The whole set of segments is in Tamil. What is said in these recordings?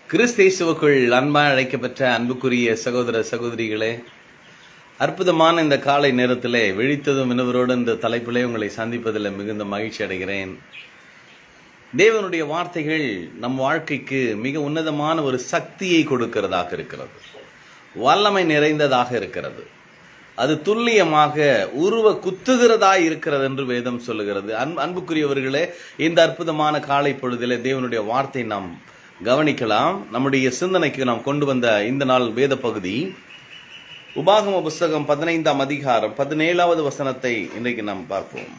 கிறிஸ்தேசுவுக்குள் அன்பாய் அழைக்கப்பட்ட அன்புக்குரிய சகோதர சகோதரிகளே அற்புதமான இந்த காலை நேரத்திலே விழித்ததும் இனவரோடு இந்த தலைப்பிலே உங்களை சந்திப்பதில் மிகுந்த மகிழ்ச்சி அடைகிறேன் தேவனுடைய வார்த்தைகள் நம் வாழ்க்கைக்கு மிக உன்னதமான ஒரு சக்தியை கொடுக்கிறதாக இருக்கிறது வல்லமை நிறைந்ததாக இருக்கிறது அது துல்லியமாக உருவ குத்துகிறதாய் இருக்கிறது என்று வேதம் சொல்லுகிறது அன் அன்புக்குரியவர்களே இந்த அற்புதமான காலை பொழுதிலே தேவனுடைய வார்த்தை நாம் கவனிக்கலாம் நம்முடைய சிந்தனைக்கு நாம் கொண்டு வந்த இந்த நாள் வேத பகுதி உபாகம புஸ்தகம் பதினைந்தாம் அதிகாரம் பதினேழாவது வசனத்தை இன்றைக்கு நாம் பார்ப்போம்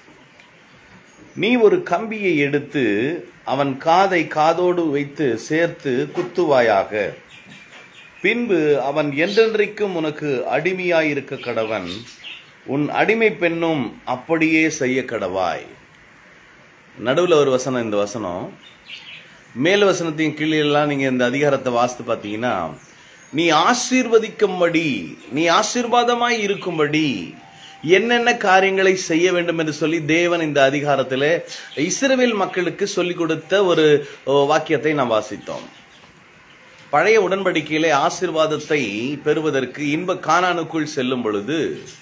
நீ ஒரு கம்பியை எடுத்து அவன் காதை காதோடு வைத்து சேர்த்து குத்துவாயாக பின்பு அவன் என்றென்றைக்கும் உனக்கு அடிமையாயிருக்க கடவன் உன் அடிமை பெண்ணும் அப்படியே செய்ய கடவாய் நடுவில் ஒரு வசனம் இந்த வசனம் மேல் வசனத்தையும் கீழே எல்லாம் நீங்க இந்த அதிகாரத்தை வாசித்து பார்த்தீங்கன்னா நீ ஆசீர்வதிக்கும்படி நீ ஆசீர்வாதமாய் இருக்கும்படி என்னென்ன காரியங்களை செய்ய வேண்டும் என்று சொல்லி தேவன் இந்த அதிகாரத்திலே இஸ்ரவேல் மக்களுக்கு சொல்லிக் கொடுத்த ஒரு வாக்கியத்தை நாம் வாசித்தோம் பழைய உடன்படிக்கையிலே ஆசிர்வாதத்தை பெறுவதற்கு இன்ப காணானுக்குள் செல்லும் பொழுது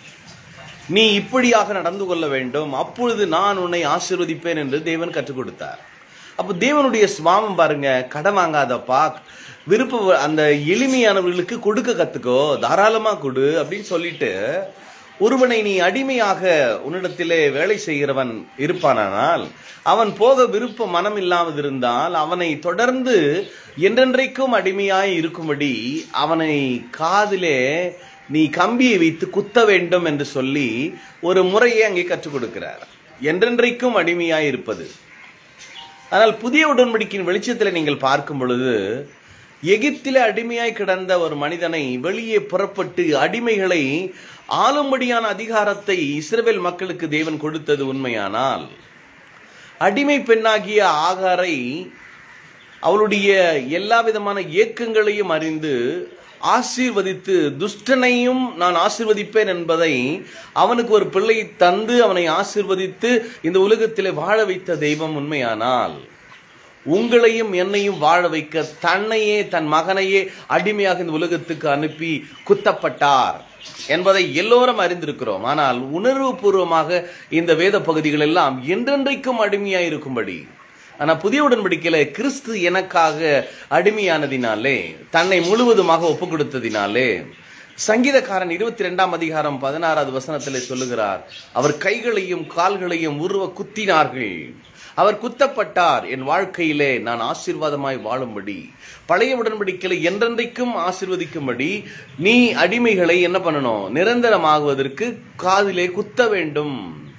நீ இப்படியாக நடந்து கொள்ள வேண்டும் அப்பொழுது நான் உன்னை ஆசிர்வதிப்பேன் என்று தேவன் கற்றுக் கொடுத்தார் அப்போ தேவனுடைய சுவாமம் பாருங்க கடன் வாங்காதப்பா விருப்ப அந்த எளிமையானவர்களுக்கு கொடுக்க கத்துக்கோ தாராளமா கொடு அப்படின்னு சொல்லிட்டு ஒருவனை நீ அடிமையாக உன்னிடத்திலே வேலை செய்கிறவன் இருப்பானால் அவன் போக விருப்ப மனம் இல்லாமல் இருந்தால் அவனை தொடர்ந்து என்றென்றைக்கும் அடிமையாய் இருக்கும்படி அவனை காதிலே நீ கம்பியை வைத்து குத்த வேண்டும் என்று சொல்லி ஒரு முறையை அங்கே கற்றுக் கொடுக்கிறார் என்றென்றைக்கும் அடிமையாய் இருப்பது ஆனால் புதிய உடன்படிக்கையின் வெளிச்சத்தில் நீங்கள் பார்க்கும் பொழுது எகிப்திலே அடிமையாய் கிடந்த ஒரு மனிதனை வெளியே புறப்பட்டு அடிமைகளை ஆளும்படியான அதிகாரத்தை இஸ்ரேல் மக்களுக்கு தேவன் கொடுத்தது உண்மையானால் அடிமை பெண்ணாகிய ஆகாரை அவளுடைய எல்லா விதமான இயக்கங்களையும் அறிந்து ஆசீர்வதித்து துஷ்டனையும் நான் ஆசீர்வதிப்பேன் என்பதை அவனுக்கு ஒரு பிள்ளை தந்து அவனை ஆசீர்வதித்து இந்த உலகத்திலே வாழ வைத்த தெய்வம் உண்மையானால் உங்களையும் என்னையும் வாழ வைக்க தன்னையே தன் மகனையே அடிமையாக இந்த உலகத்துக்கு அனுப்பி குத்தப்பட்டார் என்பதை எல்லோரும் அறிந்திருக்கிறோம் ஆனால் உணர்வு பூர்வமாக இந்த வேத பகுதிகள் எல்லாம் என்றென்றைக்கும் அடிமையாய் இருக்கும்படி ஆனா புதிய உடன்படிக்கையில கிறிஸ்து எனக்காக அடிமையானதினாலே தன்னை முழுவதுமாக ஒப்பு கொடுத்ததினாலே சங்கீதக்காரன் இருபத்தி ரெண்டாம் அதிகாரம் பதினாறாவது வசனத்திலே சொல்லுகிறார் அவர் கைகளையும் கால்களையும் உருவ குத்தினார்கள் அவர் குத்தப்பட்டார் என் வாழ்க்கையிலே நான் ஆசீர்வாதமாய் வாழும்படி பழைய உடன்படிக்கையில என்றென்றைக்கும் ஆசிர்வதிக்கும்படி நீ அடிமைகளை என்ன பண்ணணும் நிரந்தரமாகுவதற்கு காதிலே குத்த வேண்டும்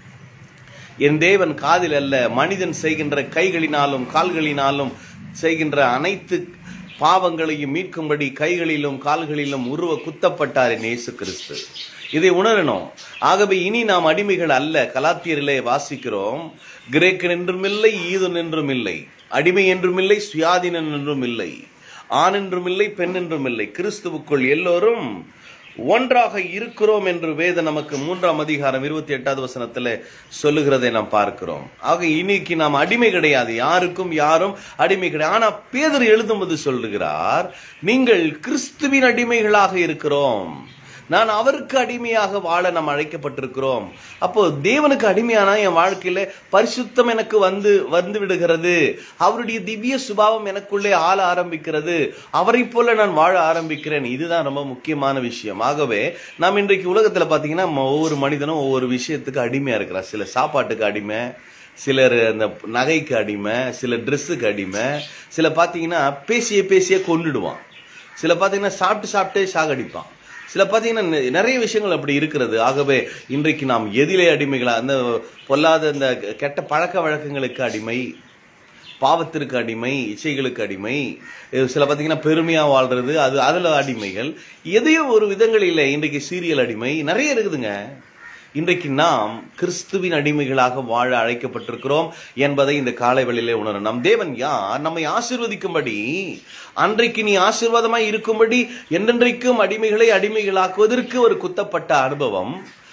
என் தேவன் காதில் அல்ல மனிதன் செய்கின்ற கைகளினாலும் கால்களினாலும் செய்கின்ற அனைத்து பாவங்களையும் மீட்கும்படி கைகளிலும் கால்களிலும் உருவ குத்தப்பட்டார் என் இயேசு கிறிஸ்து இதை உணரணும் ஆகவே இனி நாம் அடிமைகள் அல்ல கலாத்தியரிலே வாசிக்கிறோம் கிரேக்கன் என்றும் இல்லை ஈதன் என்றும் இல்லை அடிமை என்றும் இல்லை சுயாதீனன் என்றும் இல்லை ஆண் என்றும் இல்லை பெண் என்றும் இல்லை கிறிஸ்துவுக்குள் எல்லோரும் ஒன்றாக இருக்கிறோம் என்று வேத நமக்கு மூன்றாம் அதிகாரம் இருபத்தி எட்டாவது வசனத்துல சொல்லுகிறதை நாம் பார்க்கிறோம் ஆக இன்னைக்கு நாம் அடிமை கிடையாது யாருக்கும் யாரும் அடிமை கிடையாது ஆனா பேதர் எழுதும்போது சொல்லுகிறார் நீங்கள் கிறிஸ்துவின் அடிமைகளாக இருக்கிறோம் நான் அவருக்கு அடிமையாக வாழ நாம் அழைக்கப்பட்டிருக்கிறோம் அப்போ தேவனுக்கு அடிமையானா என் வாழ்க்கையில பரிசுத்தம் எனக்கு வந்து வந்து விடுகிறது அவருடைய திவ்ய சுபாவம் எனக்குள்ளே ஆள ஆரம்பிக்கிறது அவரை போல நான் வாழ ஆரம்பிக்கிறேன் இதுதான் ரொம்ப முக்கியமான விஷயம் ஆகவே நாம் இன்றைக்கு உலகத்துல பாத்தீங்கன்னா ஒவ்வொரு மனிதனும் ஒவ்வொரு விஷயத்துக்கு அடிமையா இருக்கிறார் சில சாப்பாட்டுக்கு அடிமை சிலர் அந்த நகைக்கு அடிமை சில ட்ரெஸ்ஸுக்கு அடிமை சில பார்த்தீங்கன்னா பேசிய பேசிய கொண்டுடுவான் சில பார்த்தீங்கன்னா சாப்பிட்டு சாப்பிட்டே சாகடிப்பான் சில பார்த்தீங்கன்னா நிறைய விஷயங்கள் அப்படி இருக்கிறது ஆகவே இன்றைக்கு நாம் எதிலே அடிமைகளா அந்த பொல்லாத இந்த கெட்ட பழக்க வழக்கங்களுக்கு அடிமை பாவத்திற்கு அடிமை இச்சைகளுக்கு அடிமை சில பார்த்தீங்கன்னா பெருமையா வாழ்றது அது அதுல அடிமைகள் எதையோ ஒரு விதங்கள் இல்லை இன்றைக்கு சீரியல் அடிமை நிறைய இருக்குதுங்க இன்றைக்கு நாம் கிறிஸ்துவின் அடிமைகளாக வாழ அழைக்கப்பட்டிருக்கிறோம் என்பதை இந்த காலை வேளையிலே உணரும் நம் தேவன் யார் நம்மை ஆசிர்வதிக்கும்படி அன்றைக்கு நீ ஆசீர்வாதமாய் இருக்கும்படி என்றென்றைக்கும் அடிமைகளை அடிமைகளாக்குவதற்கு ஒரு குத்தப்பட்ட அனுபவம்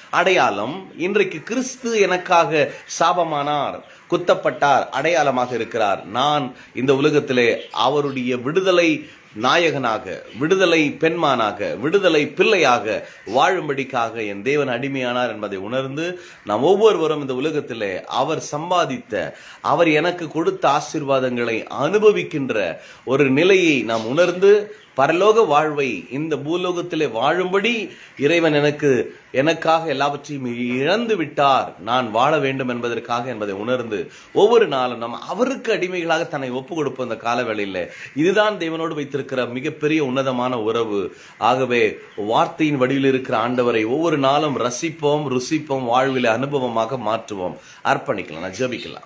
அடையாளம் இன்றைக்கு கிறிஸ்து எனக்காக சாபமானார் குத்தப்பட்டார் அடையாளமாக இருக்கிறார் நான் இந்த உலகத்திலே அவருடைய விடுதலை நாயகனாக விடுதலை பெண்மானாக விடுதலை பிள்ளையாக வாழும்படிக்காக என் தேவன் அடிமையானார் என்பதை உணர்ந்து நாம் ஒவ்வொருவரும் இந்த உலகத்திலே அவர் சம்பாதித்த அவர் எனக்கு கொடுத்த ஆசீர்வாதங்களை அனுபவிக்கின்ற ஒரு நிலையை நாம் உணர்ந்து பரலோக வாழ்வை இந்த பூலோகத்திலே வாழும்படி இறைவன் எனக்கு எனக்காக எல்லாவற்றையும் இழந்து விட்டார் நான் வாழ வேண்டும் என்பதற்காக என்பதை உணர்ந்து ஒவ்வொரு நாளும் நாம் அவருக்கு அடிமைகளாக தன்னை ஒப்பு கொடுப்போம் இந்த காலவேளையில் இதுதான் தேவனோடு வைத்திருக்கிற மிகப்பெரிய உன்னதமான உறவு ஆகவே வார்த்தையின் வடிவில் இருக்கிற ஆண்டவரை ஒவ்வொரு நாளும் ரசிப்போம் ருசிப்போம் வாழ்வில் அனுபவமாக மாற்றுவோம் அர்ப்பணிக்கலாம் நான் ஜெபிக்கலாம்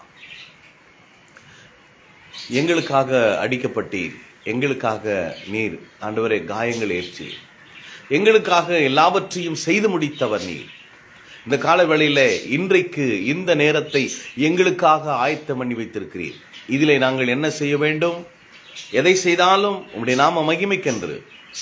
எங்களுக்காக அடிக்கப்பட்டீர் எங்களுக்காக நீர் ஆண்டவரே காயங்கள் ஏற்றி எங்களுக்காக எல்லாவற்றையும் செய்து முடித்தவர் நீர் இந்த காலவேளையில இன்றைக்கு இந்த நேரத்தை எங்களுக்காக ஆயத்தம் பண்ணி வைத்திருக்கிறீர் இதிலே நாங்கள் என்ன செய்ய வேண்டும் எதை செய்தாலும் உம்முடைய நாம மகிமைக்கென்று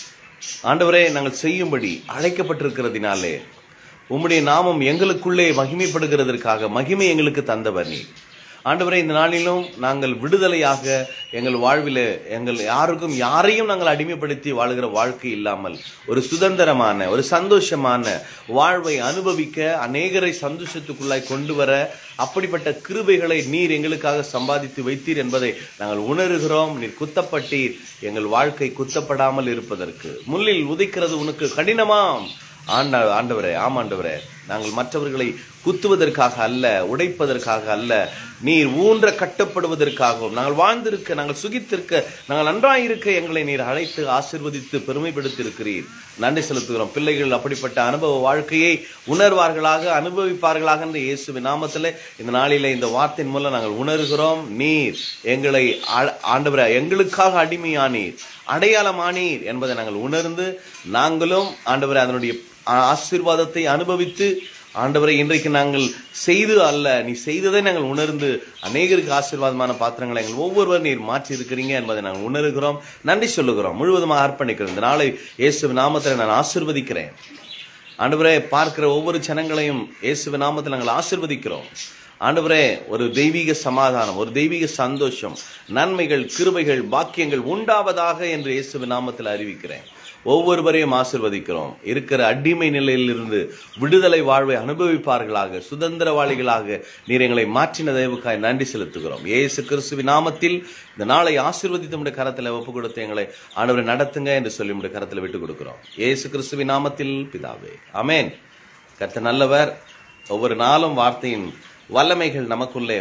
ஆண்டவரே நாங்கள் செய்யும்படி அழைக்கப்பட்டிருக்கிறதினாலே உம்முடைய நாமம் எங்களுக்குள்ளே மகிமைப்படுகிறதற்காக மகிமை எங்களுக்கு தந்தவர் நீர் ஆண்டவரே இந்த நாளிலும் நாங்கள் விடுதலையாக எங்கள் வாழ்வில் எங்கள் யாருக்கும் யாரையும் நாங்கள் அடிமைப்படுத்தி வாழுகிற வாழ்க்கை இல்லாமல் ஒரு சுதந்திரமான ஒரு சந்தோஷமான வாழ்வை அனுபவிக்க அநேகரை சந்தோஷத்துக்குள்ளாய் கொண்டு வர அப்படிப்பட்ட கிருபைகளை நீர் எங்களுக்காக சம்பாதித்து வைத்தீர் என்பதை நாங்கள் உணர்கிறோம் நீர் குத்தப்பட்டீர் எங்கள் வாழ்க்கை குத்தப்படாமல் இருப்பதற்கு முள்ளில் உதைக்கிறது உனக்கு கடினமாம் ஆண்ட ஆண்டவரே ஆமாண்டவரே நாங்கள் மற்றவர்களை குத்துவதற்காக அல்ல உடைப்பதற்காக அல்ல நீர் ஊன்ற கட்டப்படுவதற்காகவும் நாங்கள் வாழ்ந்திருக்க நாங்கள் சுகித்திருக்க நாங்கள் நன்றாயிருக்க எங்களை நீர் அழைத்து ஆசிர்வதித்து பெருமைப்படுத்தியிருக்கிறீர் நன்றி செலுத்துகிறோம் பிள்ளைகள் அப்படிப்பட்ட அனுபவ வாழ்க்கையை உணர்வார்களாக அனுபவிப்பார்களாக என்ற இயேசுவின் நாமத்தில் இந்த நாளிலே இந்த வார்த்தையின் மூலம் நாங்கள் உணர்கிறோம் நீர் எங்களை ஆ- ஆண்டவரே எங்களுக்காக அடிமையானீர் அடையாளமானீர் என்பதை நாங்கள் உணர்ந்து நாங்களும் ஆண்டவரே அதனுடைய ஆ- ஆசீர்வாதத்தை அனுபவித்து ஆண்டவரை இன்றைக்கு நாங்கள் செய்து அல்ல நீ செய்ததை நாங்கள் உணர்ந்து அநேகருக்கு ஆசீர்வாதமான பாத்திரங்களை எங்கள் ஒவ்வொருவர் நீர் மாற்றி இருக்கிறீங்க என்பதை நாங்கள் உணர்கிறோம் நன்றி சொல்லுகிறோம் முழுவதுமாக அர்ப்பணிக்கிறோம் இந்த நாளை இயேசு நாமத்தில் நான் ஆசீர்வதிக்கிறேன் ஆண்டவரே பார்க்கிற ஒவ்வொரு ஜனங்களையும் இயேசுவ நாமத்தில் நாங்கள் ஆசீர்வதிக்கிறோம் ஆண்டவரே ஒரு தெய்வீக சமாதானம் ஒரு தெய்வீக சந்தோஷம் நன்மைகள் கிருபைகள் பாக்கியங்கள் உண்டாவதாக என்று இயேசுவ நாமத்தில் அறிவிக்கிறேன் ஒவ்வொருவரையும் ஆசிர்வதிக்கிறோம் இருக்கிற அடிமை நிலையிலிருந்து விடுதலை வாழ்வை அனுபவிப்பார்களாக சுதந்திரவாளிகளாக நீர் எங்களை மாற்றின தயவுக்காய் நன்றி செலுத்துகிறோம் இயேசு கிறிஸ்துவின் நாமத்தில் இந்த நாளை ஆசீர்வதித்து உடைய கரத்தில் ஒப்பு கொடுத்து எங்களை ஆண்டவரை நடத்துங்க என்று சொல்லி உடைய கரத்தில் விட்டு கொடுக்கிறோம் இயேசு கிறிஸ்துவின் நாமத்தில் பிதாவே ஆமென் கர்த்தர் நல்லவர் ஒவ்வொரு நாளும் வார்த்தையின் வல்லமைகள் நமக்குள்ளே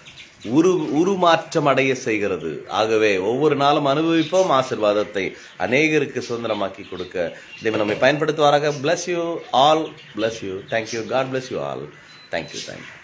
உரு உருமாற்றம் அடைய செய்கிறது ஆகவே ஒவ்வொரு நாளும் அனுபவிப்போம் ஆசிர்வாதத்தை அநேகருக்கு சுதந்திரமாக்கி கொடுக்க தேவன் நம்மை பயன்படுத்துவாராக bless you all bless you thank you God bless you all thank you thank you